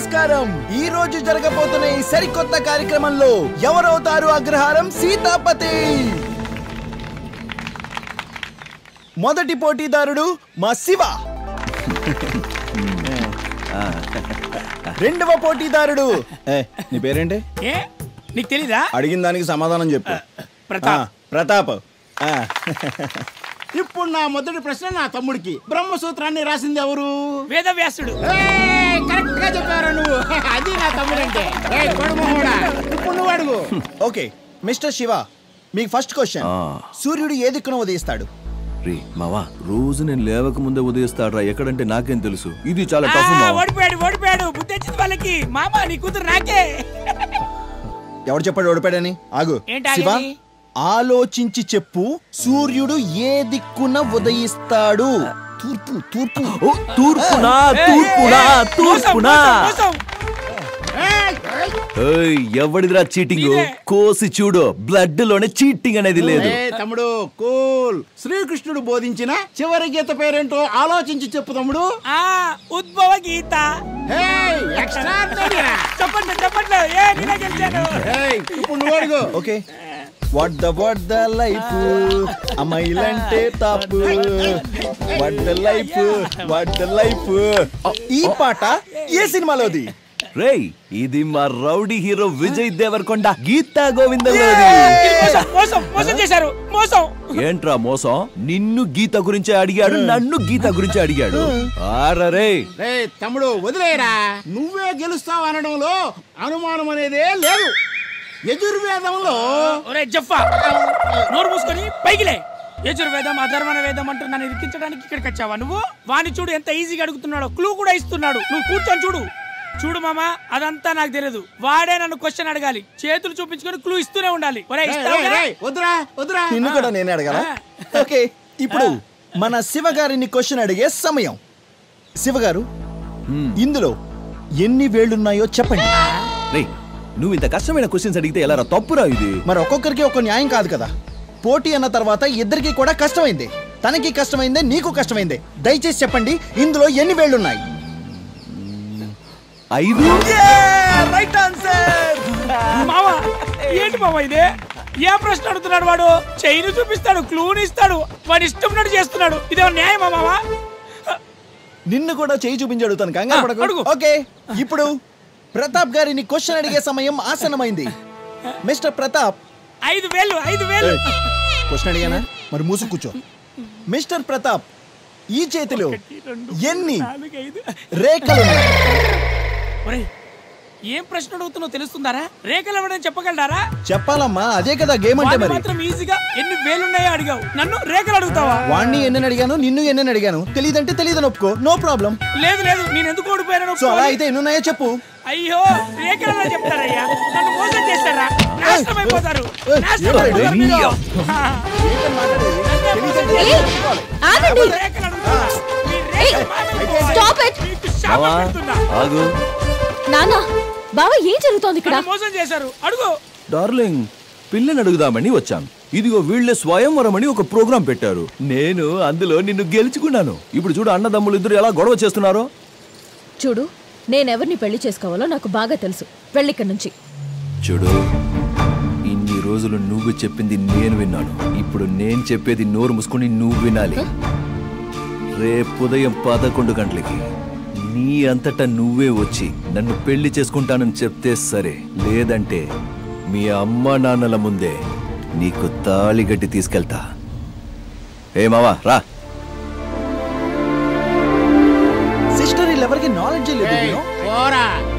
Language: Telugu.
నమస్కారం ఈ రోజు జరగబోతున్న ఈ సరికొత్త కార్యక్రమంలో ఎవరవుతారు అగ్రహారం సీతాపతి మొదటి పోటీదారుడు మా శివ రెండవ పోటీదారుడు ఏ, నీ పేరేంటి ఏ నీకు తెలీదా అడిగిన దానికి సమాధానం చెప్పు ప్రతాప్. ఆ, ప్రతాప్ ఆ, ఇప్పుడు నా మొదటి ప్రశ్న నా తమ్ముడికి బ్రహ్మసూత్రాన్ని రాసింది ఎవరు వేదవ్యాసుడు కరెక్ట్ గా చెప్పారు నువ్వు అది నా తమ్ముడంటే ఏయ్, కొడుమోహోడా, ఇప్పుడు నువ్వు అడుగు ఓకే మిస్టర్ శివ మీకు ఫస్ట్ క్వశ్చన్ ఆ. సూర్యుడు ఏ దిక్కున ఉదయిస్తాడు రే మావా రోజు నేను లేవక ముందే ఉదయిస్తాడ్రా ఎక్కడంటే నాకేం తెలుసు ఇది చాలా ఆ, టఫ్ మావా ఓడిపోయాడు ఓడిపోయాడు బుద్ధి వచ్చింది వాళ్ళకి మామ నీ కూతురు నాకే ఎవడు చెప్పాడు ఓడిపాడని ఆగు ఏంటి శివ ఆగేది? ఆలోచించి చెప్పు సూర్యుడు ఏ దిక్కున ఉదయిస్తాడు తూర్పు తూర్పు ఓ, తూర్పునా ఏయ్, తూర్పునా ఏయ్, మోసం, తూర్పునా మోసం, మోసం. ఏయ్, ఏయ్. ఏయ్, ఎవడిదిరా చీటింగ్ నీదే. కోసి చూడు బ్లడ్ లోనే చీటింగ్ అనేది లేదు ఏయ్, తమ్ముడు కూల్ శ్రీకృష్ణుడు బోధించిన చివరి గీత పేరేంటో ఆలోచించి చెప్పు తమ్ముడు ఆ ఉద్భవ గీత ఏయ్, extraordinary రా. చెప్పండి చెప్పండి ఏ నేనే గెలిచాను ఏయ్, ఇప్పుడు నువ్వు అడుగు okay what the what the life అమ్మాయిలంటే తాపు what the life what the life ఈ పాట ఏ సినిమాలోది రేయ్ ఇది మా రౌడీ హీరో విజయ్ దేవరకొండ గీతా గోవింద ఇది మోసం మోసం మోసం చేశారు మోసం ఏంట్రా మోసం నిన్ను గీత గురించి అడిగాడు నన్ను గీత గురించి అడిగాడు ఆరరే రే తమ్ముడు వదిలేరా నువ్వే గెలుస్తావు అనడంలో అనుమానం అనేదే లేదు యజుర్వేదంలో ఒరే జఫ్ఫా నోరు మూసుకొని పైకిలే యజుర్వేదం అధర్వణ వేదం అంటూ నన్ను ఇరికించడానికి ఇక్కడికి వచ్చావా నువ్వు వాణ్ణి చూడు ఎంత ఈజీగా అడుగుతున్నాడో క్లూ కూడా ఇస్తున్నాడు నువ్వు కూర్చొని చూడు చూడు మామా అదంతా నాకు తెలియదు వాడే నన్ను క్వశ్చన్ అడగాలి చేతులు చూపించుకొని క్లూ ఇస్తూనే ఉండాలి ఒరే రేయ్, ఇస్తావుగా? రేయ్, రేయ్, వద్దురా వద్దురా నిన్ను కూడా నేనే అడగాల ఓకే ఇప్పుడు మన శివ గారిని క్వశ్చన్ అడిగే సమయం శివ గారు ఇందులో ఎన్ని వేళ్ళున్నాయో చెప్పండి రేయ్ నువ్వు ఇంత కష్టమైన క్వశ్చన్స్ అడిగితే ఎలా రా తప్పురా ఇది మరి ఒక్కొక్కరికి ఒక న్యాయం కాదు కదా పోటీ అన్న తర్వాత ఇద్దరికి కూడా కష్టమైంది తనకి కష్టమైందే నీకు కష్టమైందే దయచేసి చెప్పండి ఇందులో ఎన్ని వేళ్ళున్నాయి ఐదు రైట్ ఆన్సర్ మావా ఏంటి మావా ఇదే ఏ ప్రశ్న అడుగుతున్నాడు వాడు చైన్ చూపిస్తాడు క్లూని ఇస్తాడు వాడు ఇష్టం చేస్తున్నాడు ఇదే న్యాయమా మావా నిన్ను కూడా చేయి చూపించి అడుగుతాను కంగారు ఆ, పడకు. అడుగు. ఓకే ఇప్పుడు ప్రతాప్ గారిని క్వశ్చన్ అడిగే సమయం ఆసనమైంది మిస్టర్ ప్రతాప్ ఐదు వేలు ఐదు వేలు క్వశ్చన్ అడిగానా మరి మూసు కూర్చో మిస్టర్ ప్రతాప్ ఈ చేతిలో ఎన్ని నాలుగు ఐదు రేఖలు ఉన్నాయి? ఒరేయ్ ఏం ప్రశ్న అడుగుతున్నావు తెలుస్తుందారా రేఖలు ఇవ్వడం చెప్పగలరా చెప్పాలమ్మా అదే కదా గేమ్ అంటే మరి మాత్రం ఈజీగా ఎన్ని వేలున్నాయో అడిగావు నన్ను రేఖలు అడుగుతావా వాణ్ణి ఎన్నని అడిగాను నిన్ను ఎన్నని అడిగాను తెలియదంటే తెలియదని ఒప్పుకో నో ప్రాబ్లం లేదు లేదు నేను ఎందుకు ఓడిపోయాను సో అలా అయితే ఎన్ని ఉన్నాయో చెప్పు అయ్యో రేఖలలో చెప్తారయ్యా నన్ను మోసం చేస్తారా నాశనం అయిపోతారు ఏయ్, నాశనం ఏయ్, అయిపోతారు ఏయ్, మీరు. ఏంటని మాట్లాడేది? తెలియదంటే ఏయ్, ఆగండి రేఖలు అడుగుతారా? మీ రేఖలు మాయమైపోతాయి. స్టాప్ ఇట్ మీకు శాపం మావా పెడుతున్నా. ఆగు నానా బావ ఏం జరుగుతోంది ఇక్కడ నన్ను మోసం చేశారు అడుగు డార్లింగ్ పిల్లని అడుగుదామని వచ్చాను ఇదిగో వీళ్ళే స్వయంవరం అని ఒక ప్రోగ్రాం పెట్టారు నేను అందులో నిన్ను గెలుచుకున్నాను ఇప్పుడు చూడు అన్నదమ్ములు ఇద్దరు ఎలా గొడవ చేస్తున్నారో చూడు నేనెవరిని పెళ్లి చేసుకోవాలో నాకు బాగా తెలుసు వెళ్ళిక్కడి నుంచి చూడు ఇన్ని రోజులు నువ్వు చెప్పింది నేను విన్నాను ఇప్పుడు నేను చెప్పేది నోరు మూసుకొని నువ్వు వినాలి రేపు ఉదయం పదకొండు గంటలకి నీ అంతటా నువ్వే వచ్చి నన్ను పెళ్లి చేసుకుంటానని చెప్తే సరే లేదంటే మీ అమ్మ నాన్నల ముందే నీకు తాళి గట్టి తీసుకెళ్తా ఏ మావా రా సిస్టర్ వీళ్ళెవరికి నాలెడ్జ్ లేదు ఏయ్, you know? పోరా